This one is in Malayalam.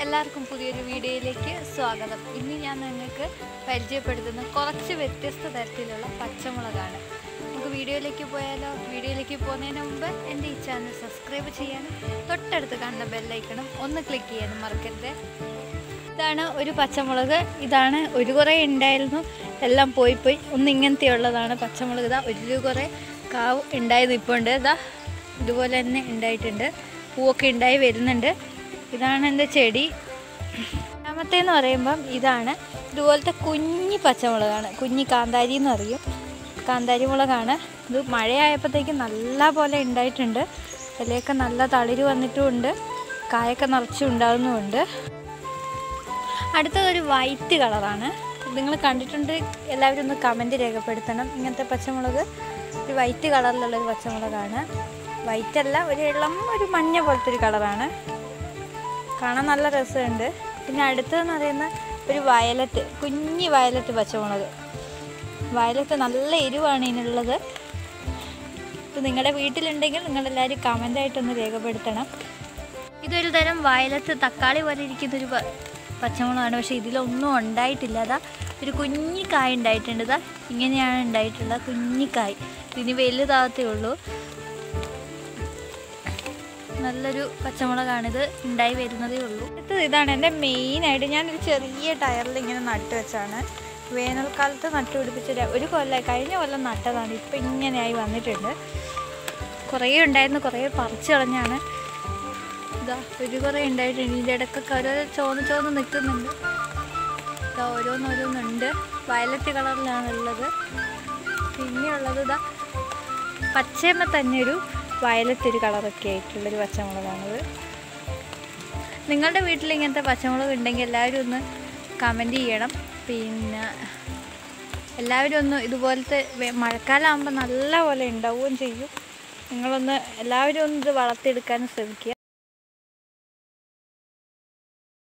എല്ലാവർക്കും പുതിയൊരു വീഡിയോയിലേക്ക് സ്വാഗതം ഇന്ന് ഞാൻ നിങ്ങൾക്ക് പരിചയപ്പെടുത്തുന്ന കുറച്ച് വ്യത്യസ്ത തരത്തിലുള്ള പച്ചമുളകാണ് നമുക്ക് വീഡിയോയിലേക്ക് പോയാലോ വീഡിയോയിലേക്ക് പോകുന്നതിന് മുമ്പ് എൻ്റെ ഈ ചാനൽ സബ്സ്ക്രൈബ് ചെയ്യാനും തൊട്ടടുത്ത് കാണുന്ന ബെല്ലൈക്കണം ഒന്ന് ക്ലിക്ക് ചെയ്യാനും മറക്കരുത് ഇതാണ് ഒരു പച്ചമുളക് ഇതാണ് ഒരു കുറേ ഉണ്ടായിരുന്നു എല്ലാം പോയി പോയി ഒന്ന് ഇങ്ങനത്തെയുള്ളതാണ് പച്ചമുളക് ഇതാ ഒരു കുറേ കാവ് ഉണ്ടായത് ഇപ്പോൾ ഉണ്ട് ഇതാ ഇതുപോലെ തന്നെ ഉണ്ടായിട്ടുണ്ട് പൂവൊക്കെ ഉണ്ടായി വരുന്നുണ്ട് ഇതാണ് എൻ്റെ ചെടി രണ്ടാമത്തെ എന്ന് പറയുമ്പം ഇതാണ് ഇതുപോലത്തെ കുഞ്ഞി പച്ചമുളകാണ് കുഞ്ഞി കാന്താരി എന്ന് പറയും കാന്താരി മുളകാണ് ഇത് മഴയായപ്പോഴത്തേക്ക് നല്ല പോലെ ഉണ്ടായിട്ടുണ്ട് ഇലയൊക്കെ നല്ല തളിര് വന്നിട്ടുമുണ്ട് കായൊക്കെ നിറച്ചും ഉണ്ടാകുന്നുമുണ്ട് അടുത്തതൊരു വൈറ്റ് കളറാണ് നിങ്ങൾ കണ്ടിട്ടുണ്ട് എല്ലാവരും ഒന്ന് കമൻറ്റ് രേഖപ്പെടുത്തണം ഇങ്ങനത്തെ പച്ചമുളക് ഒരു വൈറ്റ് കളറിലുള്ളൊരു പച്ചമുളകാണ് വൈറ്റ് അല്ല ഒരു ഇളം ഒരു മഞ്ഞ പോലത്തെ ഒരു കളറാണ് കാണാൻ നല്ല രസമുണ്ട് പിന്നെ അടുത്തതെന്ന് പറയുന്ന ഒരു വയലറ്റ് കുഞ്ഞി വയലറ്റ് പച്ചമുളക് വയലറ്റ് നല്ല എരിവാണ് ഇതിനുള്ളത് ഇത് നിങ്ങളുടെ വീട്ടിലുണ്ടെങ്കിൽ നിങ്ങളെല്ലാവരും കമൻ്റായിട്ടൊന്ന് രേഖപ്പെടുത്തണം ഇതൊരു തരം വയലറ്റ് തക്കാളി പോലെ ഇരിക്കുന്നൊരു പ- പച്ചമുളകാണ് പക്ഷേ ഇതിലൊന്നും ഉണ്ടായിട്ടില്ല അതാ ഒരു കുഞ്ഞിക്കായ ഉണ്ടായിട്ടുണ്ട് ഇതാ ഇങ്ങനെയാണ് ഉണ്ടായിട്ടുള്ളത് കുഞ്ഞിക്കായ് ഇതിന് വലുതാകത്തേ ഉള്ളൂ നല്ലൊരു പച്ചമുളകാണിത് ഉണ്ടായി വരുന്നതേ ഉള്ളൂ അടുത്തത് ഇതാണ് എൻ്റെ മെയിനായിട്ട് ഞാനൊരു ചെറിയ ടയറിൽ ഇങ്ങനെ നട്ട് വെച്ചാണ് വേനൽക്കാലത്ത് നട്ടു പിടിപ്പിച്ച ര- ഒരു കൊല്ലം കഴിഞ്ഞ കൊല്ലം നട്ടതാണ് ഇപ്പം ഇങ്ങനെയായി വന്നിട്ടുണ്ട് കുറേ ഉണ്ടായിരുന്നു കുറേ പറിച്ചു കളഞ്ഞാണ് ഇതാ ഒരു കുറേ ഉണ്ടായിട്ടുണ്ട് ഇതിൻ്റെ ഇടയ്ക്കൊക്കെ ഓരോ ചോന്ന് ചോന്ന് നിൽക്കുന്നുണ്ട് ഇതാ ഓരോന്നോരോന്നുണ്ട് വയലറ്റ് കളറിലാണ് ഉള്ളത് പിന്നെയുള്ളത് ഇതാ പച്ചയമ്മ തന്നെ ഒരു വയലറ്റ് ഒരു കളറൊക്കെ ആയിട്ടുള്ളൊരു പച്ചമുളകാണിത് നിങ്ങളുടെ വീട്ടിൽ ഇങ്ങനത്തെ പച്ചമുളക് ഉണ്ടെങ്കിൽ എല്ലാവരും ഒന്ന് കമൻറ്റ് ചെയ്യണം പിന്നെ എല്ലാവരും ഒന്ന് ഇതുപോലത്തെ വെ- മഴക്കാലം ആകുമ്പോൾ നല്ല പോലെ ഉണ്ടാവുകയും ചെയ്യും നിങ്ങളൊന്ന് എല്ലാവരും ഒന്ന് ഇത് വളർത്തിയെടുക്കാനും ശ്രമിക്കുക